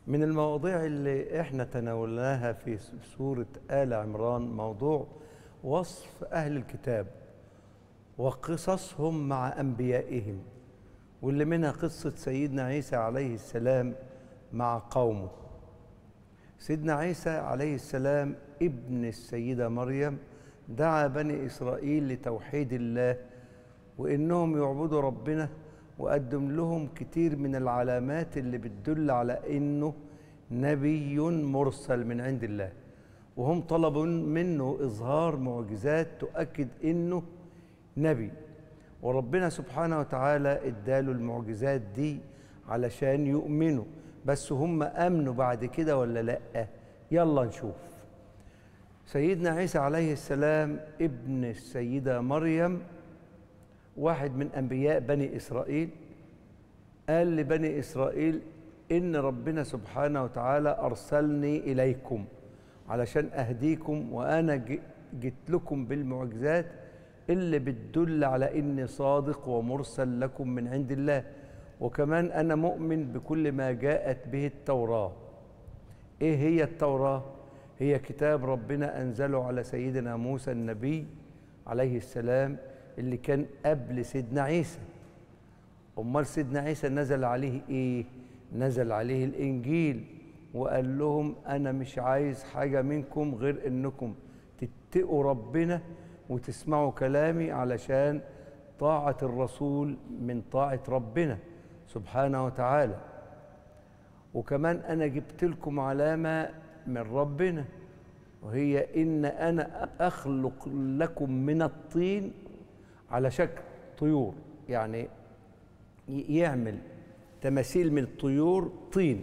من المواضيع اللي احنا تناولناها في سورة آل عمران موضوع وصف أهل الكتاب وقصصهم مع أنبيائهم واللي منها قصة سيدنا عيسى عليه السلام مع قومه سيدنا عيسى عليه السلام ابن السيدة مريم دعا بني إسرائيل لتوحيد الله وإنهم يعبدوا ربنا وقدم لهم كتير من العلامات اللي بتدل على إنه نبي مرسل من عند الله وهم طلبوا منه إظهار معجزات تؤكد إنه نبي وربنا سبحانه وتعالى اداله المعجزات دي علشان يؤمنوا بس هم امنوا بعد كده ولا لا يلا نشوف سيدنا عيسى عليه السلام ابن السيده مريم واحد من انبياء بني اسرائيل قال لبني اسرائيل ان ربنا سبحانه وتعالى ارسلني اليكم علشان اهديكم وانا جيت لكم بالمعجزات اللي بتدل على اني صادق ومرسل لكم من عند الله وكمان انا مؤمن بكل ما جاءت به التوراه ايه هي التوراه هي كتاب ربنا انزله على سيدنا موسى النبي عليه السلام اللي كان قبل سيدنا عيسى امال سيدنا عيسى نزل عليه ايه نزل عليه الانجيل وقال لهم انا مش عايز حاجه منكم غير انكم تتقوا ربنا وتسمعوا كلامي علشان طاعة الرسول من طاعة ربنا سبحانه وتعالى وكمان أنا جبت لكم علامة من ربنا وهي إن أنا أخلق لكم من الطين على شكل طيور يعني يعمل تماثيل من الطيور طين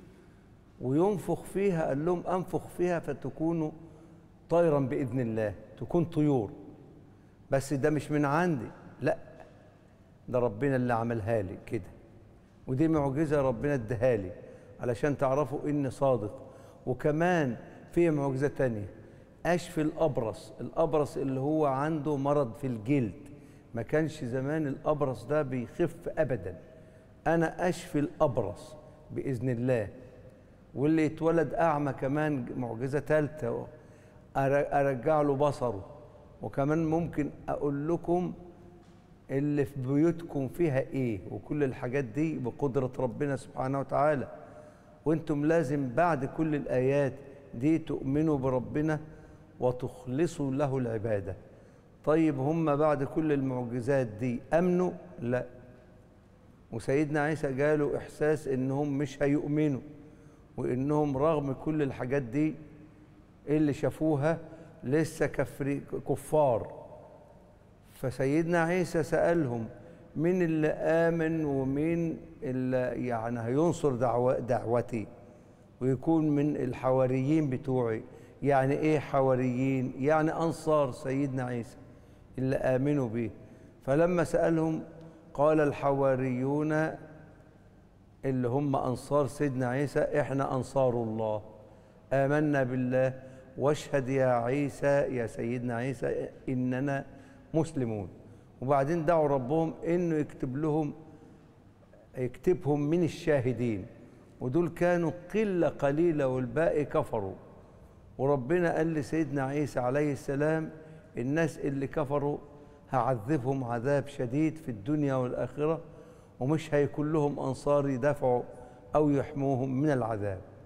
وينفخ فيها قال لهم أنفخ فيها فتكونوا طيرا بإذن الله تكون طيور بس ده مش من عندي لا ده ربنا اللي عملها لي كده ودي معجزة ربنا اداها لي علشان تعرفوا إني صادق وكمان في معجزة تانية أشفي الأبرص الأبرص اللي هو عنده مرض في الجلد ما كانش زمان الأبرص ده بيخف أبدا أنا أشفي الأبرص بإذن الله واللي يتولد أعمى كمان معجزة ثالثة ارجع له بصره وكمان ممكن اقول لكم اللي في بيوتكم فيها ايه وكل الحاجات دي بقدره ربنا سبحانه وتعالى وانتم لازم بعد كل الايات دي تؤمنوا بربنا وتخلصوا له العباده طيب هم بعد كل المعجزات دي امنوا لا وسيدنا عيسى جاله احساس انهم مش هيؤمنوا وانهم رغم كل الحاجات دي اللي شافوها لسه كفر كفار فسيدنا عيسى سألهم مين اللي آمن ومين اللي يعني هينصر دعوة دعوتي ويكون من الحواريين بتوعي يعني ايه حواريين يعني أنصار سيدنا عيسى اللي آمنوا به فلما سألهم قال الحواريون اللي هم أنصار سيدنا عيسى إحنا أنصار الله آمنا بالله واشهد يا عيسى يا سيدنا عيسى إننا مسلمون وبعدين دعوا ربهم إنه يكتب لهم يكتبهم من الشاهدين ودول كانوا قلة قليلة والباقي كفروا وربنا قال لسيدنا عيسى عليه السلام الناس اللي كفروا هعذبهم عذاب شديد في الدنيا والآخرة ومش هيكون لهم أنصار يدافعوا أو يحموهم من العذاب